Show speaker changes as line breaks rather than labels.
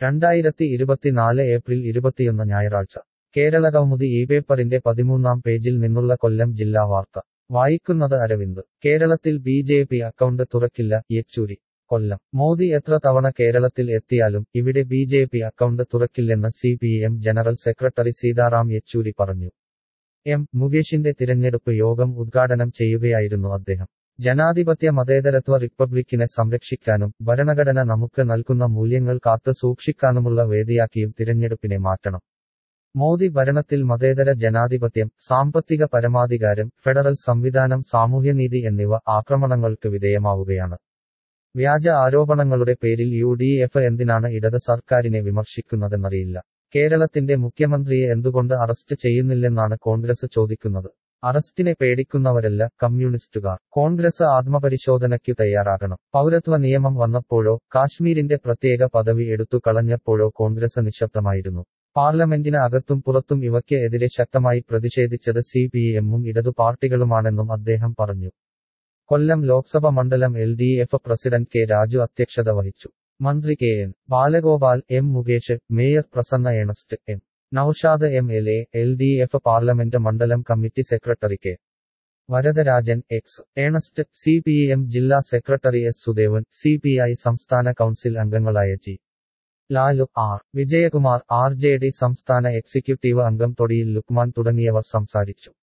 രണ്ടായിരത്തി ഇരുപത്തിനാല് ഏപ്രിൽ ഇരുപത്തിയൊന്ന് ഞായറാഴ്ച കേരള കൗമുദി ഈ പേപ്പറിന്റെ പതിമൂന്നാം പേജിൽ നിന്നുള്ള കൊല്ലം ജില്ലാ വാർത്ത വായിക്കുന്നത് അരവിന്ദ് കേരളത്തിൽ ബി ജെ പി അക്കൗണ്ട് തുറക്കില്ല യെച്ചൂരി കൊല്ലം മോദി എത്ര തവണ കേരളത്തിൽ എത്തിയാലും ഇവിടെ ബി ജെ പി അക്കൗണ്ട് തുറക്കില്ലെന്ന് C P M general secretary Sitaram Yechury പറഞ്ഞു എം മുകേഷിന്റെ തിരഞ്ഞെടുപ്പ് യോഗം ഉദ്ഘാടനം ചെയ്യുകയായിരുന്നു അദ്ദേഹം ജനാധിപത്യ മതേതരത്വ റിപ്പബ്ലിക്കിനെ സംരക്ഷിക്കാനും ഭരണഘടന നമുക്ക് നൽകുന്ന മൂല്യങ്ങൾ കാത്തു സൂക്ഷിക്കാനുമുള്ള വേദിയാക്കിയും തിരഞ്ഞെടുപ്പിനെ മാറ്റണം മോദി ഭരണത്തിൽ മതേതര ജനാധിപത്യം സാമ്പത്തിക പരമാധികാരം ഫെഡറൽ സംവിധാനം സാമൂഹ്യനീതി എന്നിവ ആക്രമണങ്ങൾക്ക് വിധേയമാവുകയാണ് വ്യാജ ആരോപണങ്ങളുടെ പേരിൽ യു ഡി എഫ് എന്തിനാണ് ഇടത് സർക്കാരിനെ വിമർശിക്കുന്നതെന്നറിയില്ല കേരളത്തിന്റെ മുഖ്യമന്ത്രിയെ എന്തുകൊണ്ട് അറസ്റ്റ് ചെയ്യുന്നില്ലെന്നാണ് കോൺഗ്രസ് ചോദിക്കുന്നത് അറസ്റ്റിനെ പേടിക്കുന്നവരല്ല കമ്മ്യൂണിസ്റ്റുകാർ കോൺഗ്രസ് ആത്മപരിശോധനയ്ക്കു തയ്യാറാകണം പൗരത്വ നിയമം വന്നപ്പോഴോ കാശ്മീരിന്റെ പ്രത്യേക പദവി എടുത്തു കളഞ്ഞപ്പോഴോ കോൺഗ്രസ് നിശബ്ദമായിരുന്നു പാർലമെന്റിന് അകത്തും പുറത്തും ഇവയ്ക്ക് എതിരെ ശക്തമായി പ്രതിഷേധിച്ചത് സി പി എമ്മും ഇടതു പാർട്ടികളുമാണെന്നും അദ്ദേഹം പറഞ്ഞു കൊല്ലം ലോക്സഭ മണ്ഡലം L D F president K Raju അധ്യക്ഷത വഹിച്ചു മന്ത്രി K N Balagopal M Mukesh mayor Prasanna Ernest M Naushad M L A L D F parliament മണ്ഡലം committee secretary K Varadarajan ex Ernest C P M ജില്ലാ secretary S Sudevan C P I സംസ്ഥാന കൗൺസിൽ അംഗങ്ങളായ G Lalu R Vijayakumar R J D സംസ്ഥാന executive അംഗം തൊടിയിൽ ലുക്മാൻ തുടങ്ങിയവർ സംസാരിച്ചു